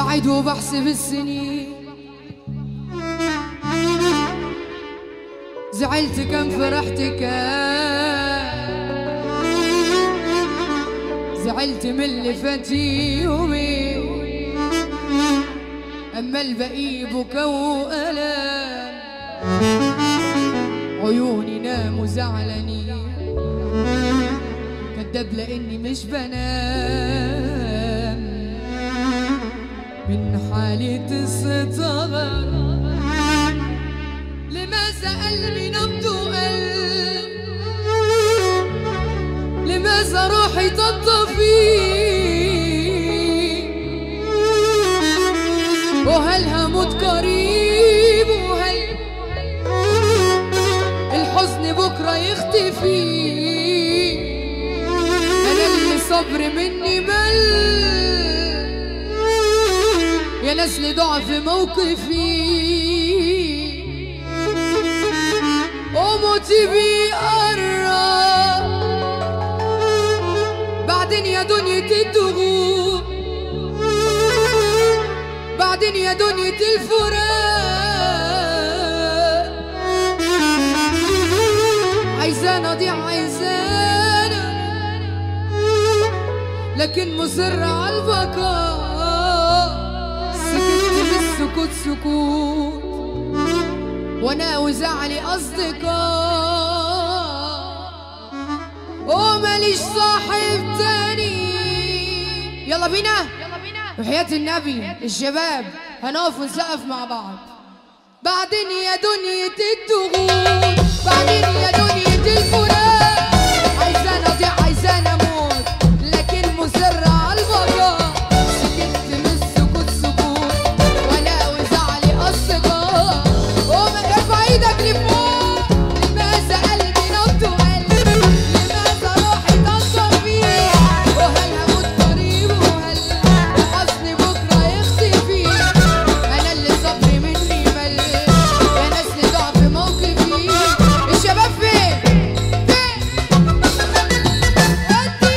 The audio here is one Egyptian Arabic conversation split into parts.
بعد وبحسب السنين زعلت كم فرحت كم زعلت من اللي فات يومي أما البقي بكى وألم عيوني ناموا زعلانين كداب لاني مش بنام من حالة الستار لماذا قلبي نبض وقلب لماذا روحي تطفي وهل هموت قريب وهل الحزن بكرة يختفي أنا اللي صبر مني مل يا ناس لضعف موقفي وموتي بيقرب بعدين يا دنيا الضغوط بعدين يا دنيا الفراق عايزانا اضيع عايزانا لكن مصر على البقاء سكت بالسكوت سكوت وانا وزعلي اصدقاء وماليش صاحب تاني يلا بينا وحياة النبي الشباب هنقف ونسقف مع بعض بعدين يا دنيا الضغوط بعدين يا دنيا الفراق عايزانا اضيع عايزانا اموت لكن مصر على البقاء سكت من السكوت سكوت وانا وزعلي اصدقاء وما ارفع ايدك لفوق لماذا قلبي نبض وقلب لماذا روحي تنطفي وهل هموت قريب وهل الحزن بكره يختفي انا اللي صبري مني مل يا ناس لضعف موقفي الشباب فين فين ودي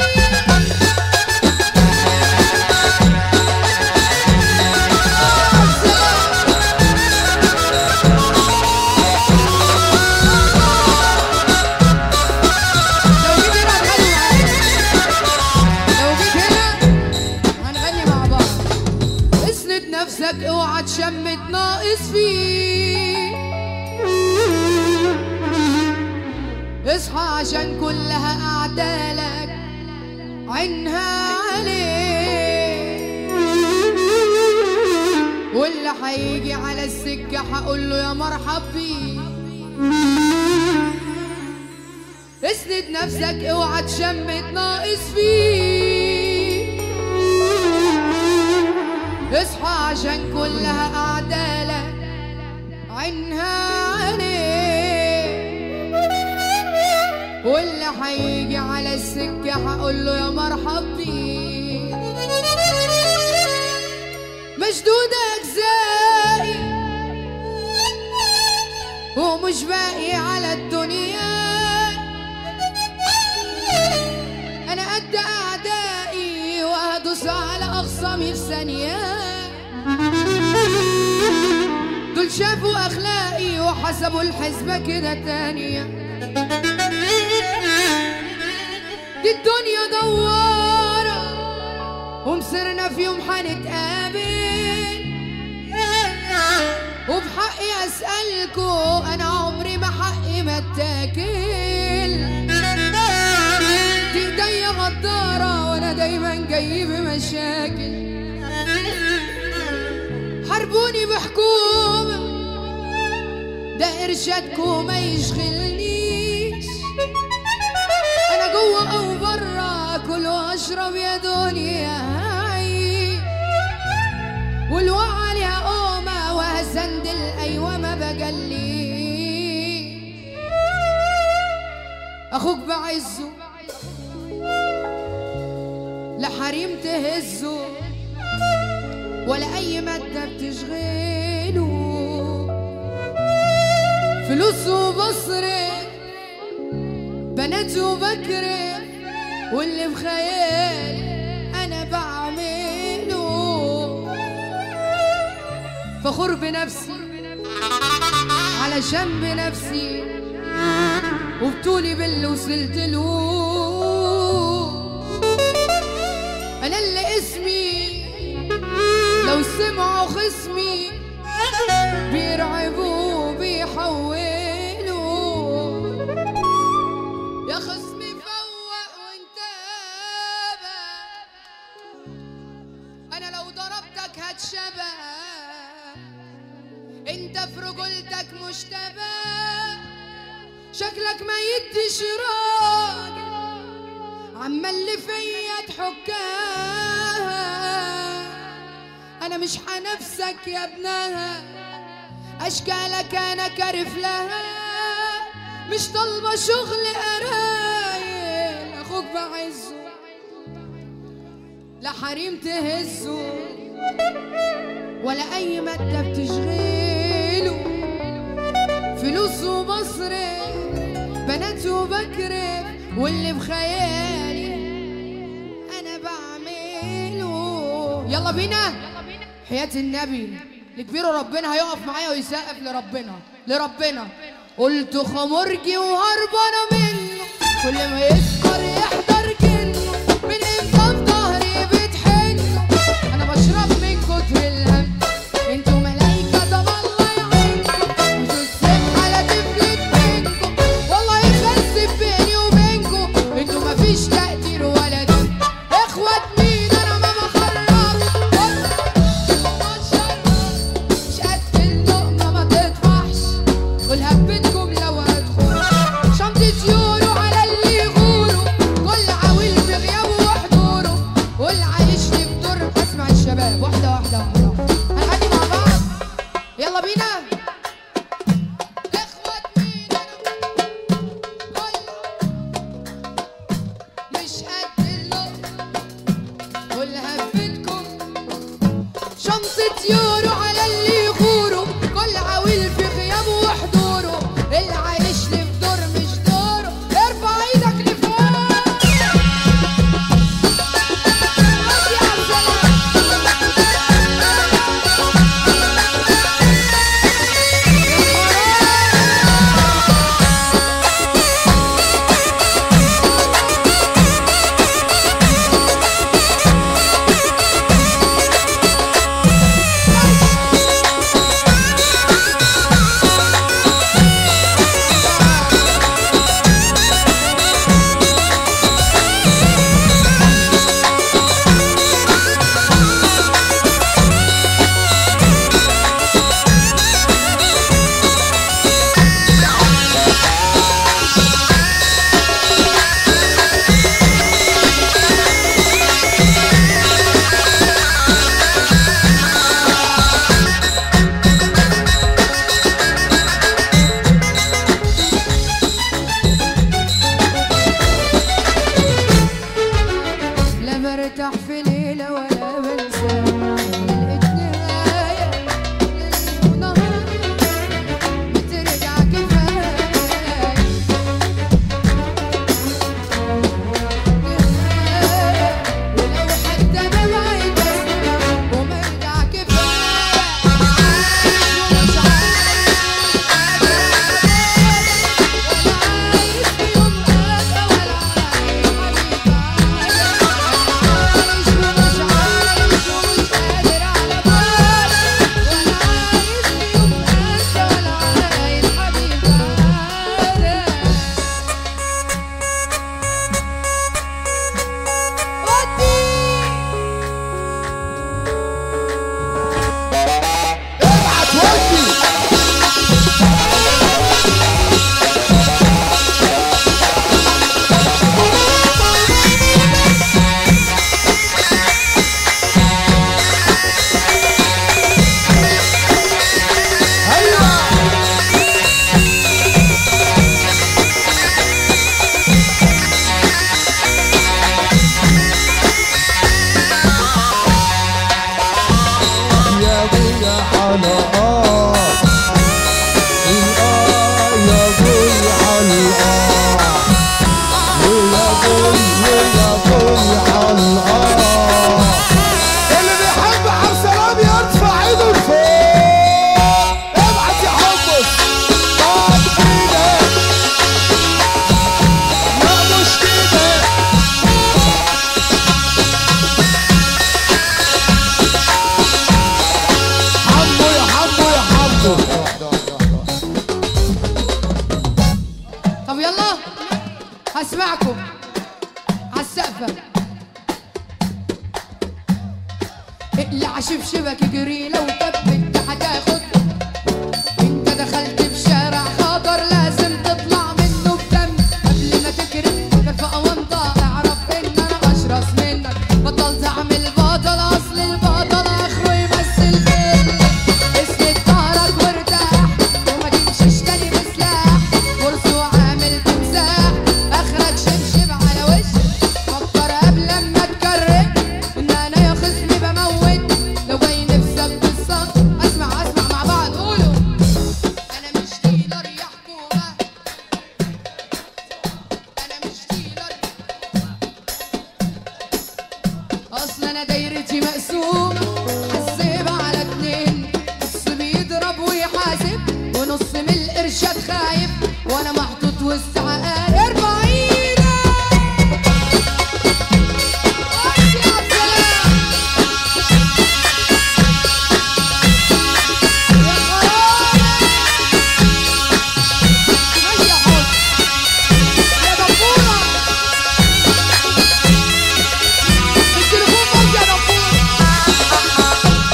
لو جيت هنا هنغني معاك لو جيت هنا هنغني مع بعض اسند نفسك اوعى تشمت ناقص فيك اصحى عشان كلها اعدالك عينها عليك واللي هيجي على السكة هقول له يا مرحب بيه اسند نفسك اوعى تشمت ناقص فيك اصحى عشان كلها اعدالك عينها عليك واللي هيجي على السكة هقول له يا مرحب بيه مشدودة أجزائي ومش باقي على الدنيا أنا قد أعدائي وهدوس على أخصامي في ثانية دول شافوا أخلاقي وحسبوا الحسبة كده تانية دي الدنيا دوارة ومصرنا في يوم هنتقابل وبحقي أسألكوا أنا عمري ما حقي ما اتاكل دي ايديا غدارة وأنا دايما جاي بمشاكل حاربوني بحكومة ده إرشادكوا ما يشغلنيش أنا جوه أو برا كل وأشرب يا دنيا هاي والوقعة ليها قومة وهسندل أيوة ما بجلي أخوك بعزه لا حريم تهزه ولا أي مادة بتشغله فلوس وبصرف بنات وبكرف واللي بخيالي أنا بعمله فخور بنفسي علشان بنفسي وبطولي باللي وصلت له انا اللي اسمي لو سمعوا خصمي بيرعبوا بيحولوا يا خصمي فوق وانتبه انا لو ضربتك هتشبه انت في رجولتك مشتبه شكلك ما يديش راجل عما اللي فيا تحكاها انا مش حنفسك يا ابنها اشكالك انا كارف لها مش طالبه شغل قرايل اخوك بعزه لا حريم تهزه ولا اي ماده بتشغله فلوس وبصرف بنات وبكرف واللي بخيالي انا بعمله يلا بينا حياة النبي لكبير ربنا هيقف معايا ويسقف لربنا لربنا قلت خمرجي وهربانه منه كل ما يسكر يحضر جنه من امتى في ظهري بتحنه انا بشرب من كتر الهم انتوا ملايكه طب الله يعينكم مش السبحه لا تفلت منكم والله يخسف بيني وبينكم انتوا مفيش تقدير ولا دم اخوات مين انا ما بخرج مش قد اللقمه ما تطفحش والهبتكم لو هتخون شنطة يورو على اللي يغوروا كل عويل بغيابه وحضوره واللي عايش لي بدور اسمع الشباب واحدة واحدة واحدة واحدة. هنغني مع بعض يلا بينا اخوات مين أنا؟ مش قد اللقمة والهبتكم شمسة يورو على اللي يغوروا كل عويل في غيابه وحضوره اللي عايش لي في دور مش دوره ارفع ايدك لفوق بس يا عبد السلام. لا برتاح في ليلة ولا بنسى لقيت نهاية ليل ونهار بترجع كفاية ولو حتى انا بعيد اسمع ومرجع كفاية ومش عارف ولا عايش في يوم هذا ولا عايش حبيبي عايش ومش عايش ومش اللي عشبشبك يجري لو كبت هتاخد انت دخلت في شارع خطر لازم تطلع منه بدم قبل ما تكرم كان في اوامضة اعرف ان انا اشرس منك بطل تعمل بطل اصل البطل اخره يمثل فيلم اسند ظهرك وارتاح وما تمشيش تاني بسلاح فرصه وعامل تمساح اخرك شمشم على وشك فكر قبل ما تكرر ان انا يا خصمي بموت لو جاي نفسك بالصمت اسمع اسمع مع بعض قولوا انا مش ديلر يا حكومه انا مش ديلر اصل انا دايرتي مقسومه حسيب على اتنين نص بيضرب ويحاسب ونص من الارشاد خايف وانا محطوط وسط عقار ارفع ايدك بس يا سلام. يا خرابي. ماشي يا حوض. يا دبورة. التليفون بص يا دبورة.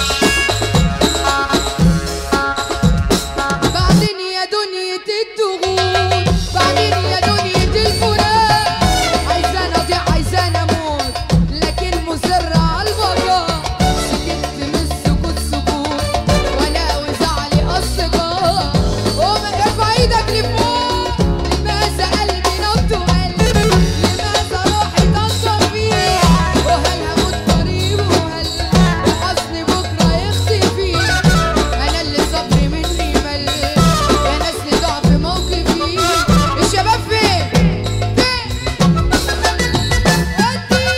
بعدين يا دنيا الضغوط بعدين يا دنيا الفراق عايزة اضيع عايزة اموت لكن مصرة على البقاء سكت من السكوت سكوت وانا وزعلي اصدقاء قوم ارفع ايدك لفوق لماذا قلبي نبض قلب لماذا روحي تنطر فيه وهل هموت قريب وهل حزني بكره يختفي انا اللي صبري مني مل يا ناس اللي ضعف موقفي الشباب فين فين ودي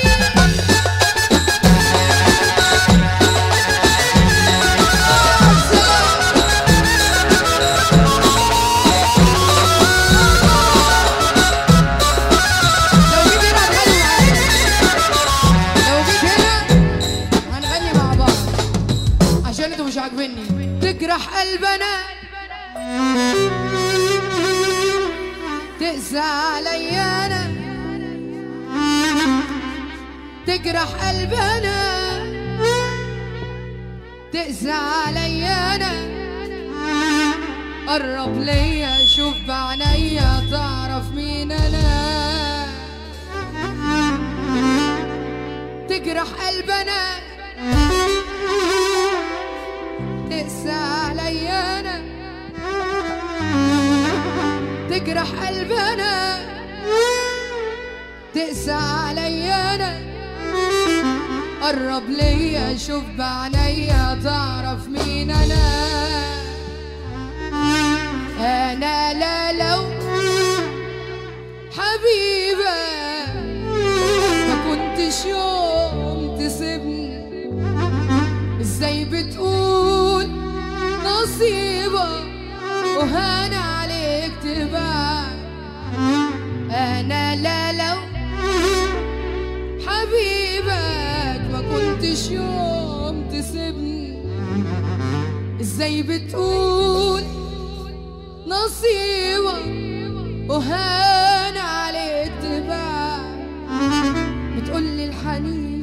لو جيت هنا هنغني معاك لو جيت هنا هنغني مع بعض عشان انتوا مش عاجبيني تجرح قلبنا تقسى عليا انا تجرح قلبنا تقسى عليا انا قرب ليا شوف بعينيا تعرف مين انا تجرح قلبنا تقسى عليا انا تجرح قلبنا تقسى عليا انا قرب ليا شوف بعينيا تعرف مين انا انا لا لو حبيبه ما كنتش يوم تسيبني ازاي بتقول نصيبك وهان عليك تباع انا لا لو حبيبك ما كنتش يوم تسيبني ازاي بتقول نصيبك وهان عليك تباع بتقولي الحنين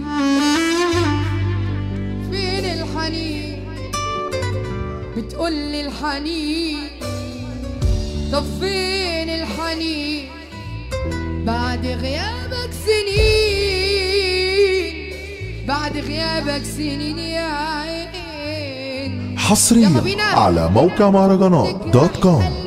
فين الحنين بتقولي الحنين طب فين الحنين بعد غيابك سنين بعد غيابك سنين يا عين يلا حصريا بينا. على موقع مهرجانات دوت كوم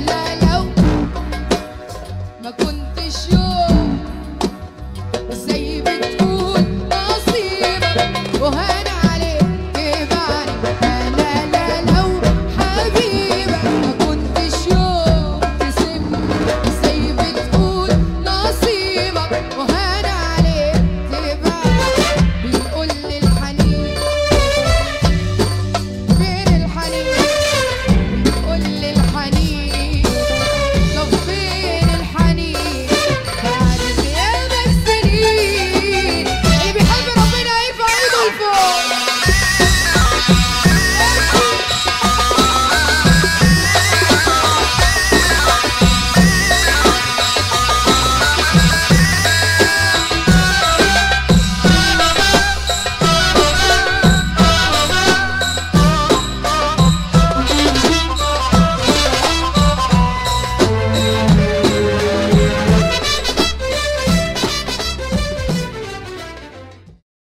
ما كنتش يوم زي